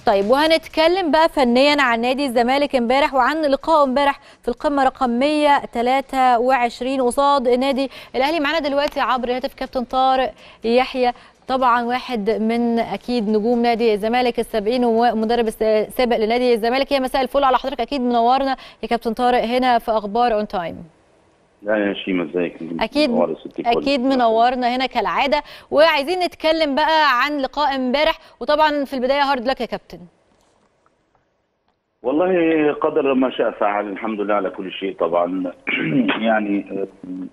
طيب وهنتكلم بقى فنيا عن نادي الزمالك امبارح وعن لقائه امبارح في القمه رقم 123 قصاد نادي الاهلي معانا دلوقتي عبر الهاتف كابتن طارق يحيى طبعا واحد من اكيد نجوم نادي الزمالك السابقين ومدرب السابق لنادي الزمالك يا مساء الفل على حضرتك اكيد منورنا يا كابتن طارق هنا في اخبار اون تايم لا يا شيماء ازيك اكيد اكيد منورنا هنا كالعاده وعايزين نتكلم بقى عن لقاء امبارح وطبعا في البدايه هارد لك يا كابتن والله قدر ما شاء فعل الحمد لله على كل شيء طبعا يعني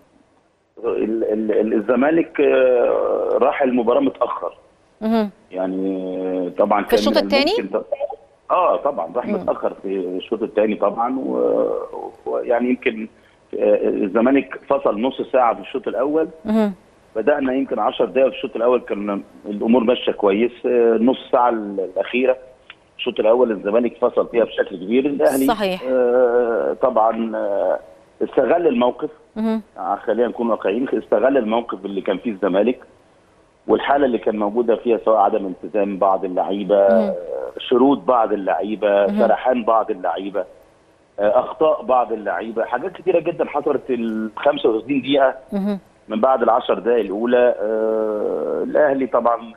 ال- ال- الزمالك راح المباراه متاخر مهم. يعني طبعا في الشوط من التاني؟ الممكن ط- اه طبعا راح متاخر في الشوط الثاني طبعا و- ويعني يمكن الزمالك فصل نص ساعه في الشوط الاول مهم. بدانا يمكن 10 دقائق في الشوط الاول كان الامور ماشيه كويس آه، نص ساعه الاخيره الشوط الاول الزمالك فصل فيها بشكل كبير الاهلي صحيح. آه، طبعا آه، استغل الموقف مهم. آه، خلينا نكون واقعيين استغل الموقف اللي كان فيه الزمالك والحاله اللي كان موجوده فيها سواء عدم التزام بعض اللعيبه آه، شروط بعض اللعيبه سرحان بعض اللعيبه آه، اخطاء بعض اللعيبه حاجات كتيره جدا حصلت ال 35 دقيقه مهم. من بعد العشر دقائق الاولى آه الاهلي طبعا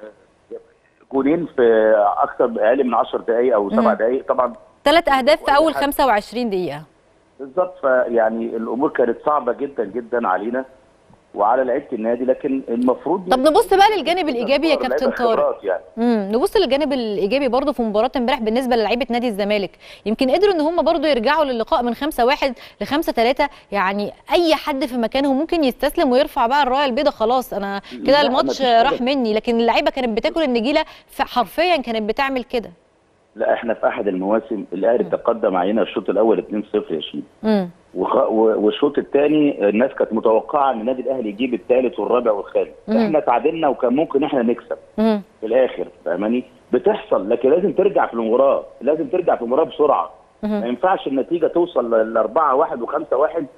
جونين في اكثر اقل من 10 دقائق او سبع دقائق طبعا ثلاث اهداف في اول 25 دقيقه بالظبط فيعني الامور كانت صعبه جدا جدا علينا وعلى لعيبه النادي لكن المفروض طب نبص بقى للجانب الايجابي يا لعيبة كابتن طارق خبرات يعني امم نبص للجانب الايجابي برضه في مباراه امبارح بالنسبه للعيبه نادي الزمالك يمكن قدروا ان هم برضه يرجعوا للقاء من 5 1 ل 5 3 يعني اي حد في مكانه ممكن يستسلم ويرفع بقى الرايه البيضاء خلاص انا كده لا، الماتش مفيش كده. راح مني لكن اللعيبه كانت بتاكل النجيله حرفيا كانت بتعمل كده لا احنا في احد المواسم الاهلي تقدم علينا الشوط الاول 2-0 يا شيخ امم وخ- و- والشوط الثاني الناس كانت متوقعه ان النادي الاهلي يجيب الثالث والرابع والخامس مم. احنا تعادلنا وكان ممكن احنا نكسب امم في الاخر فاهماني بتحصل لكن لازم ترجع في المباراه لازم ترجع في المباراه بسرعه مهم. ما ينفعش النتيجه توصل ل 4 1 و5 1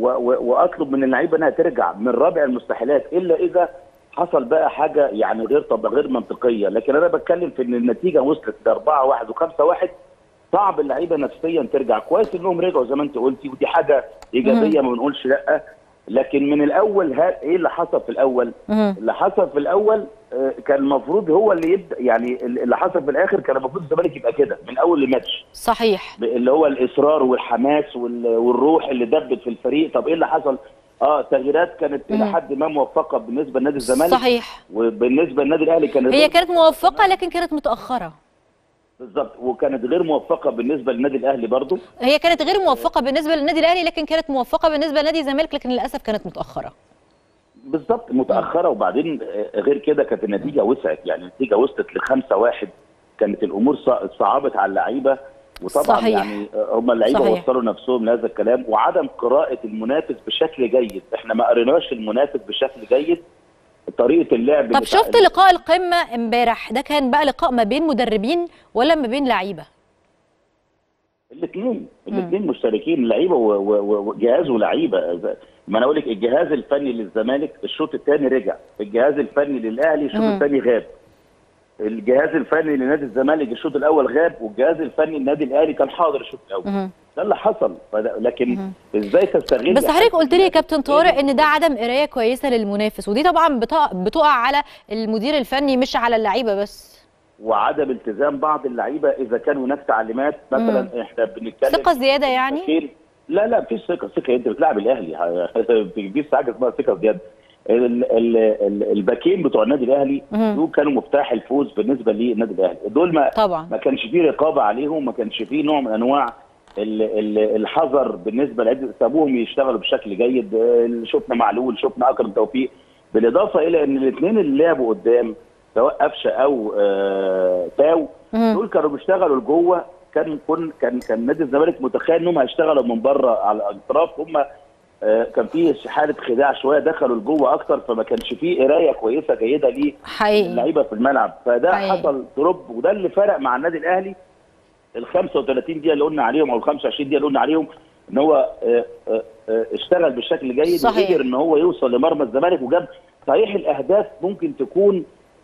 واطلب من اللعيبه انها ترجع من رابع المستحيلات الا اذا حصل بقى حاجه يعني غير طب غير منطقيه لكن انا بتكلم في ان النتيجه وصلت ل 4 1 و5 1 صعب اللعيبه نفسيا ترجع كويس انهم رجعوا زي ما انت قلتي ودي حاجه ايجابيه ما بنقولش لا لكن من الاول ها ايه اللي حصل في الاول؟ مهم. اللي حصل في الاول آه، كان المفروض هو اللي يبدا يعني اللي حصل في الاخر كان المفروض الزمالك يبقى كده من اول الماتش صحيح اللي هو الاصرار والحماس وال- والروح اللي دبت في الفريق طب ايه اللي حصل؟ اه تغييرات كانت الى مم. حد ما موفقه بالنسبه لنادي الزمالك صحيح وبالنسبه للنادي الاهلي كانت هي كانت موفقه لكن كانت متاخره بالظبط وكانت غير موفقه بالنسبه للنادي الاهلي برضه هي كانت غير موفقه بالنسبه للنادي الاهلي لكن كانت موفقه بالنسبه لنادي الزمالك لكن للاسف كانت متاخره بالظبط متاخره وبعدين آه، غير كده كانت النتيجه وسعت يعني النتيجه وصلت لخمسة واحد كانت الامور صع- صعبت على اللعيبه وطبعا صحيح. يعني آه، هم اللعيبه صحيح. وصلوا نفسهم لهذا الكلام وعدم قراءه المنافس بشكل جيد احنا ما قريناش المنافس بشكل جيد طريقه اللعب طب اللي شفت لقاء القمه امبارح ده كان بقى لقاء ما بين مدربين ولا ما بين لعيبه الاثنين الاثنين مشتركين لعيبه و- و- وجهاز ولعيبه ما انا اقول لك الجهاز الفني للزمالك الشوط الثاني رجع الجهاز الفني للاهلي الشوط مم. الثاني غاب الجهاز الفني لنادي الزمالك الشوط الاول غاب والجهاز الفني للنادي الاهلي كان حاضر الشوط الاول مهم. ده اللي حصل فده- لكن ازاي تستغل بس حضرتك قلت لي يا كابتن طارق ان ده عدم قرايه كويسه للمنافس ودي طبعا بتقع, بتقع على المدير الفني مش على اللعيبه بس وعدم التزام بعض اللعيبه اذا كان هناك تعليمات مثلا احنا بنتكلم ثقه زياده يعني باكين لا لا مفيش ثقه ثقه انت بتلعب الاهلي مفيش حاجه اسمها ثقه زياده ال- ال- ال- الباكين بتوع النادي الاهلي مهم. دول كانوا مفتاح الفوز بالنسبه للنادي الاهلي دول ما طبعا ما كانش فيه رقابه عليهم ما كانش فيه نوع من انواع ال- ال- الحذر بالنسبه لعيبه سابوهم يشتغلوا بشكل جيد آه، شفنا معلول شفنا اكرم توفيق بالاضافه الى ان الاثنين اللي لعبوا قدام سواء قفشه او آه، تاو مهم. دول كانوا بيشتغلوا لجوه كان كن كان كان نادي الزمالك متخيل انهم هيشتغلوا من بره على الاطراف هم آه، كان في حاله خداع شويه دخلوا لجوه اكتر فما كانش فيه قرايه كويسه جيده حقيقي للعيبه في الملعب فده حقيقي. حصل دروب وده اللي فرق مع النادي الاهلي ال 35 دقيقه اللي قلنا عليهم او ال 25 دقيقه اللي قلنا عليهم ان هو آه، آه، آه، اشتغل بشكل جيد صحيح. وقدر ان هو يوصل لمرمى الزمالك وجاب صحيح الاهداف ممكن تكون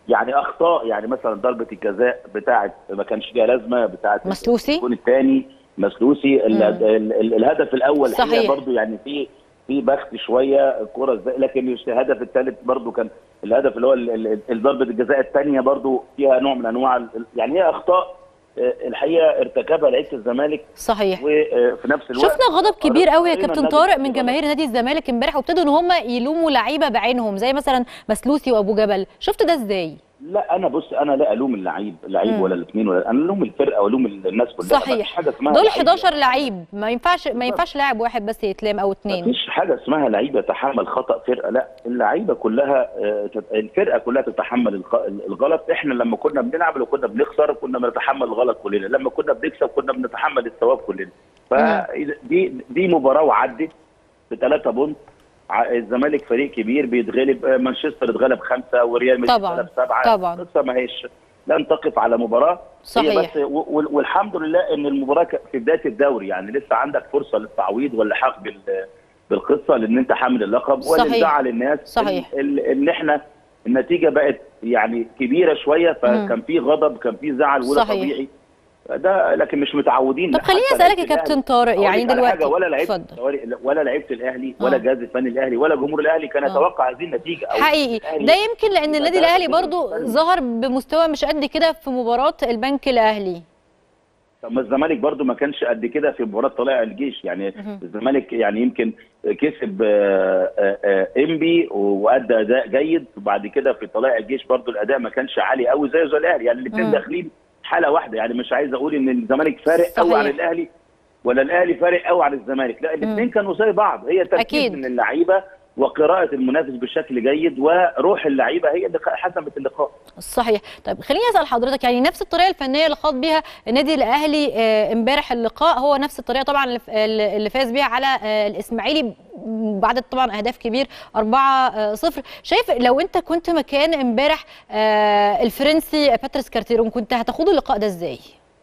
يعني اخطاء يعني مثلا ضربه الجزاء بتاعه ما كانش ليها لازمه بتاعه مسلوسي؟ الجون الثاني مسلوسي ال- ال- ال- الهدف الاول صحيح. الحقيقة برضو يعني في في بخت شويه الكره ازاي لكن مش الهدف الثالث برضو كان الهدف اللي هو ال- ال- ضربه الجزاء الثانيه برضو فيها نوع من انواع ال- يعني هي اخطاء آه، الحقيقه ارتكبها لعيبه الزمالك صحيح وفي نفس الوقت شفنا غضب كبير قوي يا قرينا كابتن النادي طارق الأهلي من غلط. جماهير نادي الزمالك امبارح وابتدوا ان هم يلوموا لعيبه بعينهم زي مثلا مسلوسي وابو جبل شفت ده ازاي لا انا بص انا لا الوم اللعيب اللعيب مم. ولا الاثنين ولا انا الوم الفرقه والوم الناس كلها صحيح. مفيش حاجه اسمها دول لعيب. 11 لعيب ما ينفعش ما ينفعش لاعب واحد بس يتلام او اتنين مفيش حاجه اسمها لعيب يتحمل خطا فرقه لا اللعيبه كلها آه، تت- الفرقه كلها تتحمل الخ- الغلط احنا لما كنا بنلعب لو كنا بنخسر كنا بنتحمل الغلط كلنا لما كنا بنكسب كنا بنتحمل الثواب كلنا فدي دي مباراه وعدت بثلاثه بونت ع- الزمالك فريق كبير بيتغلب آه، مانشستر اتغلب خمسه وريال مدريد طبعاً، اتغلب سبعه طبعاً. لسه ما هيش لن تقف على مباراه هي صحيح. بس و- و- والحمد لله ان المباراه ك- في بدايه الدوري يعني لسه عندك فرصه للتعويض واللحاق بال بالقصه لان انت حامل اللقب صحيح. واللي زعل الناس صحيح. ال- ال- ان احنا النتيجه بقت يعني كبيره شويه فكان في غضب كان في زعل وده صحيح. طبيعي ده لكن مش متعودين طب لا، خليني حتى اسالك لعيبة يا كابتن الأهلي. طارق أقول يعني لك على دلوقتي حاجة ولا لعيبه اتفضل سوري، ولا لعيبه الاهلي ولا آه. جهاز الفني الاهلي ولا جمهور الاهلي كان آه. يتوقع هذه النتيجه أو حقيقي الأهلي ده يمكن لان يبقى النادي ده الاهلي فريق برضو فني. ظهر بمستوى مش قد كده في مباراه البنك الاهلي طب ما الزمالك برضو ما كانش قد كده في مباراه طلائع الجيش يعني مهم. الزمالك يعني يمكن كسب آه، آه، آه، انبي وادى اداء جيد وبعد كده في طلائع الجيش برضو الاداء ما كانش عالي قوي زي زي الاهلي يعني الاثنين مم. داخلين حاله واحده يعني مش عايز اقول ان الزمالك فارق قوي صحيح. عن الاهلي ولا الاهلي فارق قوي عن الزمالك لا الاثنين كانوا زي بعض هي تركيز أكيد. من اللعيبه وقراءه المنافس بشكل جيد وروح اللعيبه هي اللي حسمت اللقاء صحيح طيب خليني اسال حضرتك يعني نفس الطريقه الفنيه اللي خاض بيها النادي الاهلي آه، امبارح اللقاء هو نفس الطريقه طبعا اللي ف- اللي فاز بيها على آه، الاسماعيلي بعد طبعا اهداف كبير 4 0 شايف لو انت كنت مكان امبارح آه، الفرنسي باتريس كارتيرون كنت هتاخد اللقاء ده ازاي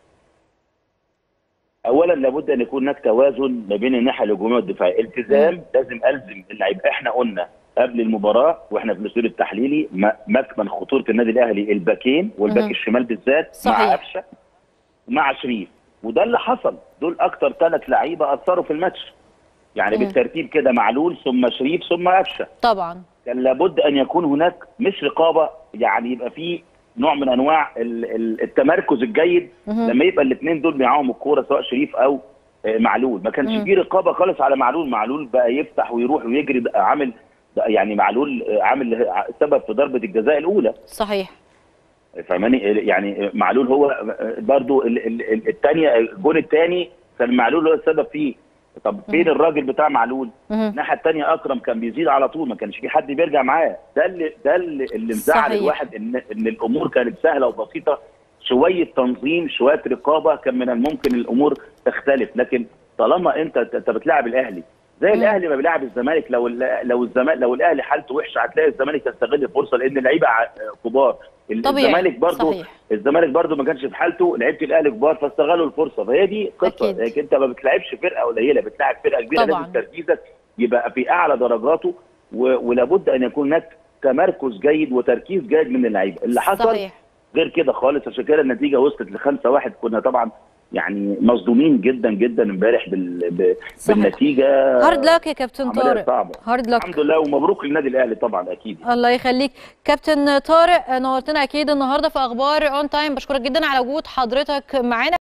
اولا لابد ان يكون هناك توازن ما بين الناحيه الهجوميه والدفاعيه التزام لازم الزم اللعيب احنا قلنا قبل المباراه واحنا في الاستوديو التحليلي م- مكمن خطوره النادي الاهلي الباكين والباك مهم. الشمال بالذات صحيح. مع قفشه ومع شريف وده اللي حصل دول اكتر ثلاث لعيبه اثروا في الماتش يعني مم. بالترتيب كده معلول ثم شريف ثم قفشه طبعا كان لابد ان يكون هناك مش رقابه يعني يبقى في نوع من انواع ال- ال- التمركز الجيد مهم. لما يبقى الاثنين دول معاهم الكوره سواء شريف او آه، معلول ما كانش مم. في رقابه خالص على معلول معلول بقى يفتح ويروح ويجري بقى عامل بقى يعني معلول آه، عامل سبب في ضربه الجزاء الاولى صحيح فاهماني يعني معلول هو آه، برضو الثانيه الجون الثاني كان معلول هو السبب فيه طب فين الراجل بتاع معلول مهم. الناحيه الثانيه اكرم كان بيزيد على طول ما كانش في حد بيرجع معاه ده اللي ده اللي, اللي مزعل صحيح. الواحد ان ان الامور كانت سهله وبسيطه شويه تنظيم شويه رقابه كان من الممكن الامور تختلف لكن طالما انت انت بتلاعب الاهلي زي مم. الاهلي ما بيلاعب الزمالك لو ال- لو الزمالك لو الاهلي حالته وحشه هتلاقي الزمالك يستغل الفرصه لان اللعيبه ع- كبار طبيعي. الزمالك برضو صحيح. الزمالك برضو ما كانش في حالته لعيبه الاهلي كبار فاستغلوا الفرصه فهي دي قصه أكيد. لكن انت ما بتلعبش فرقه قليله بتلاعب فرقه كبيره طبعاً. لازم تركيزك يبقى في اعلى درجاته و- ولابد ان يكون هناك تمركز جيد وتركيز جيد من اللعيبه اللي حصل صحيح غير كده خالص عشان كده النتيجه وصلت لخمسة واحد كنا طبعا يعني مصدومين جدا جدا امبارح بال... ب... صحيح. بالنتيجه هارد لك يا كابتن عملية طارق صعبه هارد لك الحمد لله ومبروك للنادي الاهلي طبعا اكيد الله يخليك كابتن طارق نورتنا اكيد النهارده في اخبار اون تايم بشكرك جدا على وجود حضرتك معانا